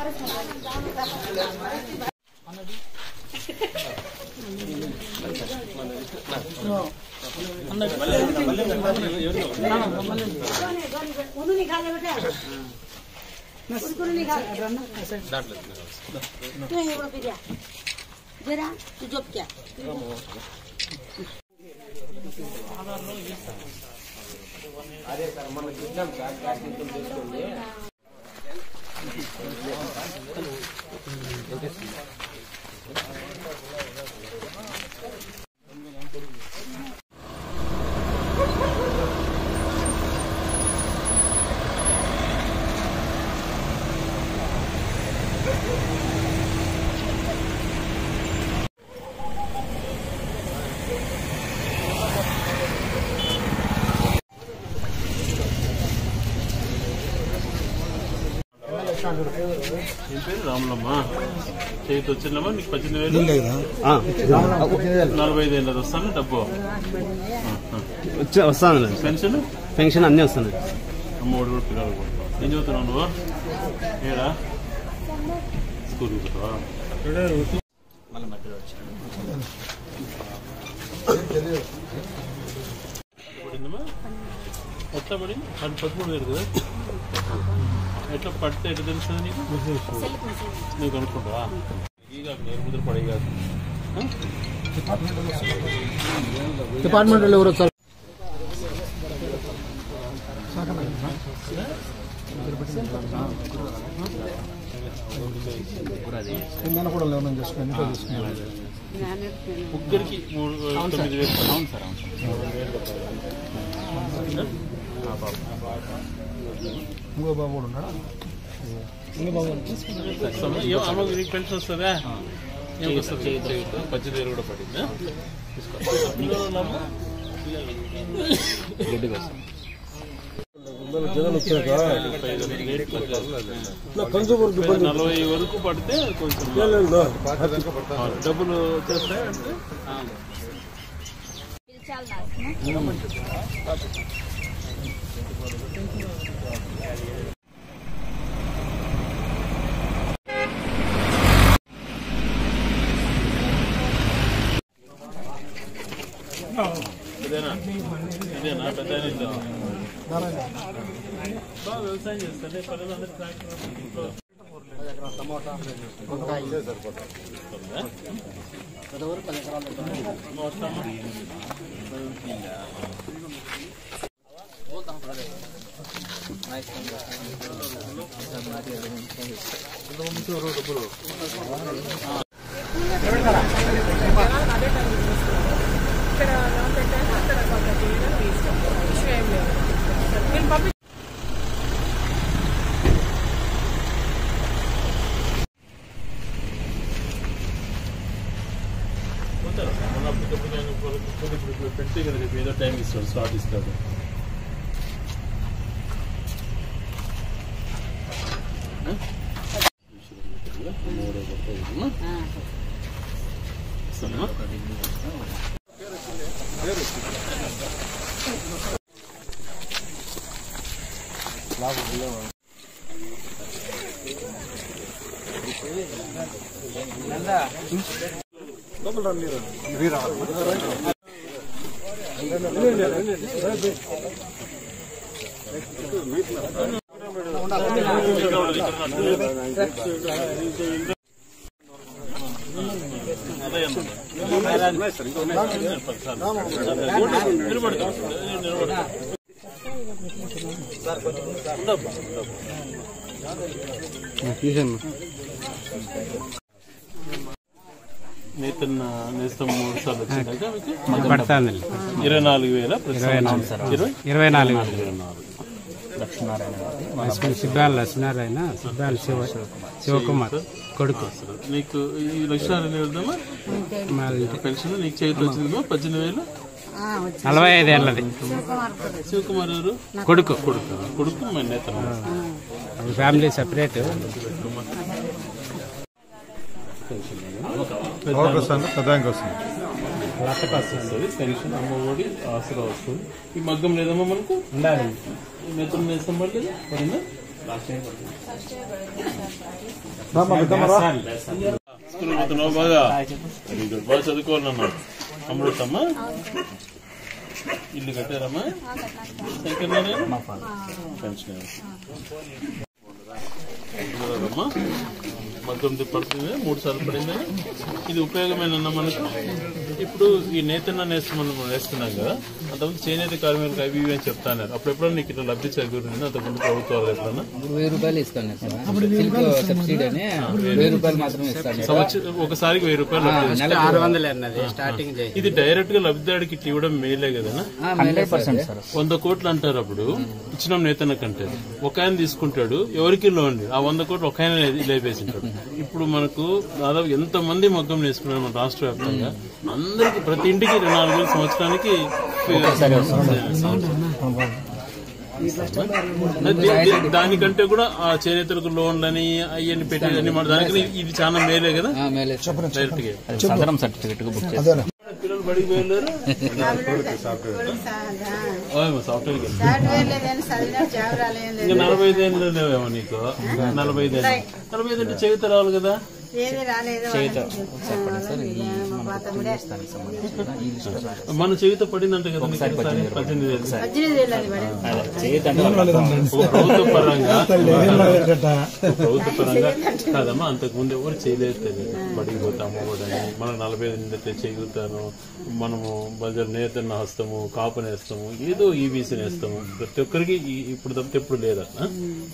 उन्होंने निकाले बेटा उनको नहीं निकाल तू ये बोल दिया जरा तू जॉब क्या ఏం పేరు రాములమ్మ చేతి వచ్చిందమ్మా నీకు పద్దెనిమిది వేలు నలభై ఐదు ఏళ్ళది వస్తాను డబ్బు వస్తాను పెన్షన్ పెన్షన్ అన్నీ వస్తున్నాయి అమ్మ ఒడి కూడా పిల్లలు కొడతావు ఏం చదువుతున్నావు నువ్వు ఏడా స్కూల్ పోతావా పడిందమ్మా ఎట్లా పడింది పది పదమూడు వేలు కదా ఎట్లా పడితే ఎట్లా తెలుస్తుంది నీకు నువ్వు కనుక్కుంటావా ಈಗ ನೀರು ಮುದ್ರೆ ಪಡಿ ಈಗ డిపార్ట్మెంట్ వాళ్ళు ఎవరు వచ్చారు కిందన కూడా లేవనం చేసుకుని ఎన్నికలు చేసుకున్నారు ముగ్గురికి మూడు తొమ్మిది వేలు పడి. అవును సార్ ఇంకో బాబు కూడా ఉన్నాడా ఇంకో బాబు ఏం అమ్మ నీకు పెన్షన్ వస్తుందా ఏం వస్తుంది పద్దెనిమిది వేలు కూడా పడిందా తీసుకో. పిల్లలు ఉన్నామా? జనాలు వచ్చాక రేట్ పడ్డది. కన్సూమర్ నలభై వరకు పడితే కొంచెం అవును. డబ్బులు వచ్చేస్తాయి అంటే ఇదేనా ఇదేనా పెద్ద ఇదేనా? బాగా వ్యవసాయం చేస్తానే పల్లెలందరూ ట్రాక్టర్ ఇంట్లో పోతారు మన అప్పటికప్పుడు నేను కొన్ని ఇప్పుడు పెడితే కదా రేపు ఏదో టైం ఇస్తాడు స్లాట్ ఇస్తాడు నేతన్న నేస్తం మూడు సార్లు వచ్చిందాక మీకు పడతాను ఇరవై నాలుగు వేల ఇరవై ఇరవై ఇరవై నాలుగు ఇరవై నాలుగు లక్ష్మీ సిబ్బాల లక్ష్మీనారాయణ సిబ్బాల శివ శివకుమార్ కొడుకు అసలు నీకు ఈ లక్షణాలు ఎన్ని వెళ్దామా మళ్ళీ పెన్షన్ నీకు చేతిలో వచ్చిందమ్మా పద్దెనిమిది వేలు నలభై ఐదు ఏళ్ళది శివకుమార్ గారు కొడుకు కొడుకు కొడుకు మన నేతన్న ఫ్యామిలీ సెపరేట్ పెద్దానికి వస్తుంది వస్తుంది పెన్షన్ అమ్మ ఒడి ఆసరా వస్తుంది ఈ మగ్గం లేదమ్మా మనకు ఉండాలి ఈ నేతన్న నేస్తం పడలేదు పడిందా స్కూల్ పోతున్నావు బాగా వెరీ గుడ్ బాగా చదువుకోవాలన్నా అమృతమ్మా ఇల్లు కట్టారమ్మా ఎక్కడనే పెన్షన్ అమ్మా మగ్గం పడుతుంది మూడు సార్లు పడింది ఇది ఉపయోగమేనన్నా మనకు ఇప్పుడు ఈ నేతన్న నేస్తం మనం వేస్తున్నాం కదా అంతకుముందు చేనేత కార్మికులకు అవి ఇవి అని చెప్తాన్నారు అప్పుడు ఎప్పుడన్నా నీకు ఇట్లా లబ్ధి చేకూరింది అంతకుముందు ప్రభుత్వాలు ఎప్పుడన్నా వెయ్యి రూపాయలు ఇస్తాను సార్ సిల్క్ సబ్సిడీ అని వెయ్యి రూపాయలు మాత్రమే ఇస్తాను సంవత్సరం ఒకసారికి వెయ్యి రూపాయలు లబ్ధి నెల ఆరు వందలు అన్నది స్టార్టింగ్ చేసి ఇది డైరెక్ట్ గా లబ్ధిదాడికి ఇట్లా ఇవ్వడం మేలే కదా హండ్రెడ్ పర్సెంట్ సార్ వంద కోట్లు అంటారు అప్పుడు ఇచ్చిన నేతన్న కంటే ఒక ఆయన తీసుకుంటాడు ఎవరికి లోన్ ఆ వంద కోట్లు ఒక ఆయన లేపేసింటాడు ఇప్పుడు మనకు దాదాపు ఎంత మంది మగ్గం నేర్చుకున్నారు మన రాష్ట్ర వ్యాప్తంగా అందరికి ప్రతి ఇంటికి ఇరవై నాలుగు వేల సంవత్సరానికి దా- దా- దానికంటే కూడా ఆ చేనేతలకు లోన్లని అవన్నీ పెట్టేదని మన దానికని ఇది చాలా మేలే కదా మేలే సార్ డైరెక్ట్ గా సదరం సర్టిఫికెట్ బుక్ చేస్తాను అదేనా పిల్లలు బడికి పోయారు సాఫ్ట్వేర్ సాఫ్ట్వేర్ లేదని చదివినా జాబ్ రాలేదు ఇంకా నలభై ఐదు ఏళ్ళు లేవేమో నీకు నలభై ఐదు ఏళ్ళు నలభై ఐదు అంటే చెవిత రావాలి కదా ఏది రాలేదు మా పాత కూడా మన చెవిత పడిందంట కదా నీకు ఒకసారి పద్దెనిమిది ఏళ్ళు పద్దెనిమిది వేలు అది పడింది చేయదంటే ఒక ప్రభుత్వ పరంగా ఒక ప్రభుత్వ పరంగా కాదమ్మా అంతకు ముందు ఎవరు చేయలేదు తెలియదు బడికి పోతాము కూడా మనకు నలభై ఐదు నిందటే చేయగలుగుతాను మనము బజార్ నేతన్న హస్తము కాపు నేస్తాము ఏదో ఈబీసీ నేస్తాము ప్రతి ఒక్కరికి ఈ- ఇప్పుడు తప్పితే ఎప్పుడు లేదన్న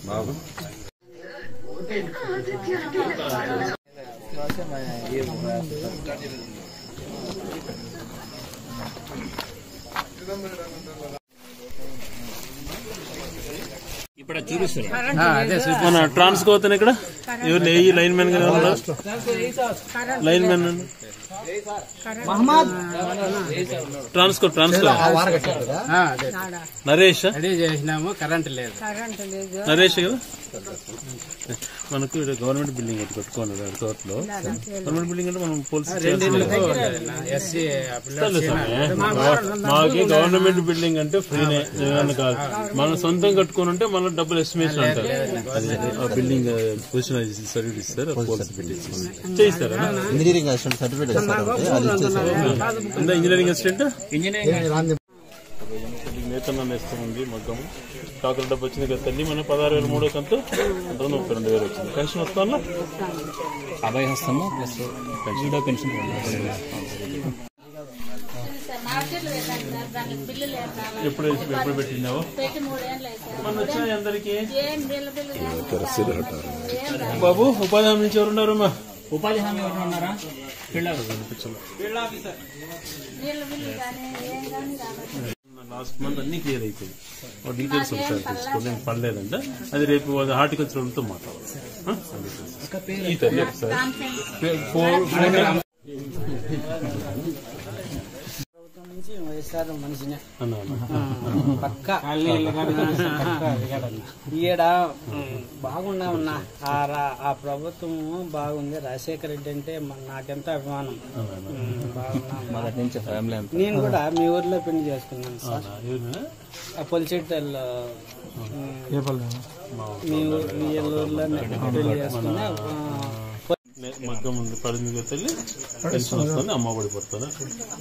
ఇప్పుడు చూపిస్తారు అదే మన ట్రాన్స్కోతను ఇక్కడ ఎవరు లే లైన్ మ్యాన్ గా ఉన్నారు లైన్ మ్యాన్ ట్రాన్స్కో ట్రాన్స్కో ఆ, అదే నరేష్ రెడీ చేసినాము కరెంట్ లేదు నరేష్ కదా మనకు ఇక్కడ గవర్నమెంట్ బిల్డింగ్ ఒకటి కట్టుకున్నారు తోటలో గవర్నమెంట్ బిల్డింగ్ అంటే మనం పోలీస్ ఎస్సీ మాకి గవర్నమెంట్ బిల్డింగ్ అంటే ఫ్రీనే ఏమన్నా కాదు మనం సొంతం కట్టుకొని ఉంటే మన డబ్బులు ఎస్టిమేషన్ అంటారు అది ఆ బిల్డింగ్ పొజిషన్ సర్వీస్ ఇస్తారు ఆ పోలీస్ బిల్డింగ్ చేయిస్తారా ఇంజనీరింగ్ అసిస్టెంట్ సర్టిఫికేట్ ఇస్తారు అది ఇచ్చేసారు ఉందా ఇంజనీరింగ్ అసిస్టెంట్ ఇంజనీరింగ్ నేతన్న నేస్తం ఉంది మగ్గము కాకుల డబ్బు వచ్చింది కదా తల్లి మన పదహారు వేల మూడో కంతు అంత ముప్పై రెండు వేలు వచ్చింది పెన్షన్ వస్తాను అభయ హస్తము ప్లస్ ఈడో పెన్షన్ మార్కెట్లు పెట్టాను సార్ దానికి బిల్లులు వేస్తాను ఎప్పుడు ఎప్పుడు పెట్టినావు పెట్టి మూడేళ్ళు అవుతాయి మన వచ్చినాయి అందరికి ఏం బిల్లు బిల్లు కాదు. ఏం రాదు. బాబు ఉపాధి హామీ నుంచి ఎవరున్నారు అమ్మా ఉపాధి హామీ ఎవరు ఉన్నారా పిల్లలు నీళ్ళు బిల్లు కానీ ఏం కానీ రాదు లాస్ట్ మంత్ అన్ని క్లియర్ అయిపోయింది ఆ డీటెయిల్స్ ఒకసారి తీసుకోండి నేను పడలేదంట అది రేపు హార్టికల్చర్ తో మాట్లాడాలి ఈ తల్లి ఒకసారి ఫోర్ ఫోర్ నుంచి వైఎస్ఆర్ మనిషినే అన్నా అన్నా. పక్క ఈడ బాగున్నా ఉన్నా ఆ రా- ఆ ప్రభుత్వం బాగుంది రాజశేఖర రెడ్డి అంటే మన- నాకెంతో అభిమానం ఉమ్, బాగున్నా మొదటి నుంచి ఫ్యామిలీ అంతా నేను కూడా మీ ఊర్లో పెళ్లి చేసుకున్నాను సార్ అవునా? ఎవరినా? ఆ పొలిచెట్టల్లో ఏ పల్లె మీ ఊరు మీ ఊర్లో పెళ్లి చేసుకున్నా ఆ, నే- మగ్గం ఉంది పడింది కదా తల్లి పెన్షన్ వస్తుంది అమ్మ పడి పడుతుంది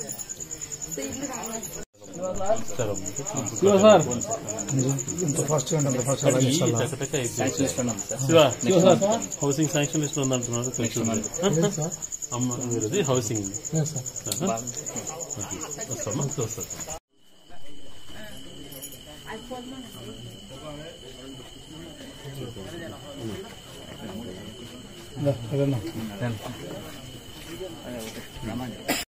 సరే అమ్మ. ఇంత ఫస్ట్ అండి ఫస్ట్ ఈ టకటక అయిపోయింది. శివ హౌసింగ్ శాంక్షన్ లిస్ట్ ఉంది అంటున్నారు కొంచెం అమ్మ వీరది హౌసింగ్ వస్తామా వస్తా అదేనా